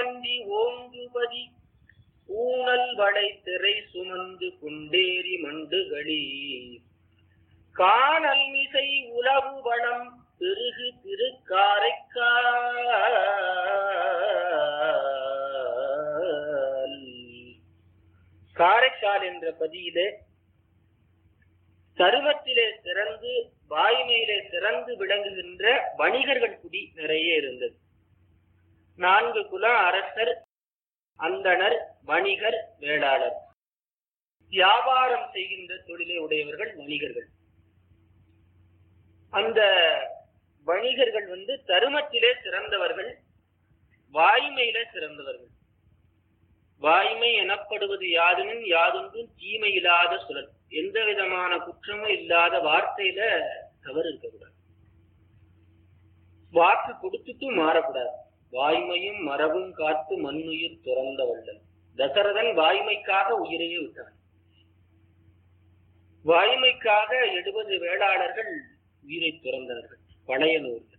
வண்டி ஓங்குபதி ஊனல் வளை திரை சுமந்து குண்டேரி மண்டுகளி காணல் மிசை உலவு வளம் பெருகு திருக்காரைக்கால் காரைக்கால் என்ற பதியிலே சருவத்திலே சிறந்து வாய்மையிலே சிறந்து விளங்குகின்ற வணிகர்கள் குடி நிறைய இருந்தது நான்கு குல அரசர் அந்தணர் வணிகர் வேளாளர் வியாபாரம் செய்கின்ற தொழிலை உடையவர்கள் வணிகர்கள் அந்த வணிகர்கள் வந்து தருமத்திலே சிறந்தவர்கள் வாய்மையிலே சிறந்தவர்கள் வாய்மை எனப்படுவது யாதுனின் யாதொன்றும் தீமை இல்லாத சுழல் எந்த விதமான குற்றமும் இல்லாத வார்த்தையில தவறு இருக்கக்கூடாது வாக்கு கொடுத்துட்டு மாறக்கூடாது வாய்மையும் மரபும் காத்து மண்ணுயிர் துறந்த வள்ளல் தசரதன் வாய்மைக்காக உயிரையே விட்டான் வாய்மைக்காக எழுபது வேளாளர்கள் உயிரை துறந்தார்கள் பழைய நூல்கள்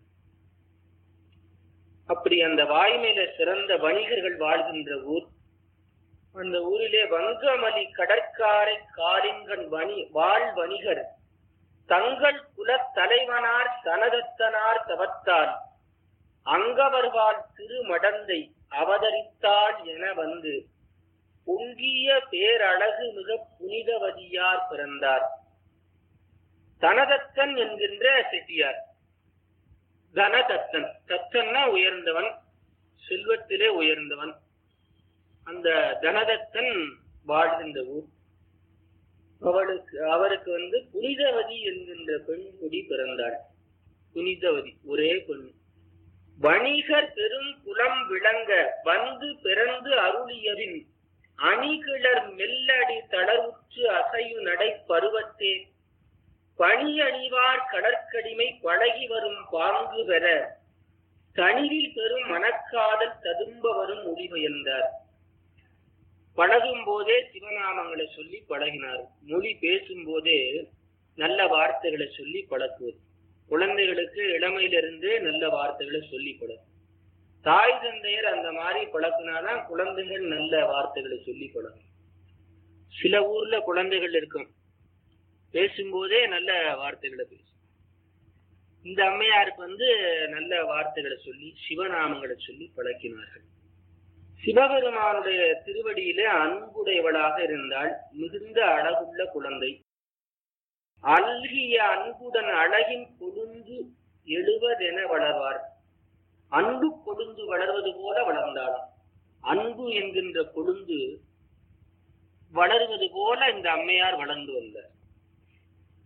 அப்படி அந்த வாய்மையில சிறந்த வணிகர்கள் வாழ்கின்ற ஊர் அந்த ஊரிலே வங்கமலி கடற்காரை காலிங்கன் வணி வாழ் வணிகர் தங்கள் குலத் தலைவனார் சனதத்தனார் தவத்தால் அங்கவர்வாள் திருமடந்தை அவதரித்தாள் என வந்து பொங்கிய பேரழகு மிக புனிதவதியார் பிறந்தார் தனதத்தன் என்கின்ற செட்டியார் தனதத்தன் தத்தன்னா உயர்ந்தவன் செல்வத்திலே உயர்ந்தவன் அந்த தனதத்தன் வாழ்கின்ற ஊர் அவளுக்கு அவருக்கு வந்து புனிதவதி என்கின்ற பெண் குடி பிறந்தாள் புனிதவதி ஒரே பெண் வணிகர் பெரும் குலம் விளங்க வந்து பிறந்து அருளியவின் அணிகிளர் மெல்லடி தளர்வுற்று அசையு நடை பருவத்தே பணி அணிவார் கடற்கடிமை பழகி வரும் பாங்கு பெற தனிவில் பெரும் மனக்காதல் ததும்ப வரும் முடிவெயர்ந்தார் பழகும் போதே சிவநாமங்களை சொல்லி பழகினார் மொழி பேசும் போதே நல்ல வார்த்தைகளை சொல்லி பழக்குவது குழந்தைகளுக்கு இளமையிலிருந்தே நல்ல வார்த்தைகளை சொல்லி பழகும் தாய் தந்தையர் அந்த மாதிரி பழக்கினாதான் குழந்தைகள் நல்ல வார்த்தைகளை சொல்லி பழகும் சில ஊர்ல குழந்தைகள் இருக்கும் பேசும்போதே நல்ல வார்த்தைகளை பேசும் இந்த அம்மையாருக்கு வந்து நல்ல வார்த்தைகளை சொல்லி சிவநாமங்களை சொல்லி பழக்கினார்கள் சிவபெருமானுடைய திருவடியிலே அன்புடையவளாக இருந்தால் மிகுந்த அழகுள்ள குழந்தை அல்கிய அன்புடன் அழகின் கொழுந்து எழுவதென வளர்வார் அன்பு கொழுந்து வளர்வது போல வளர்ந்தாள் அன்பு என்கின்ற கொழுந்து வளர்வது போல இந்த அம்மையார் வளர்ந்து வந்தார்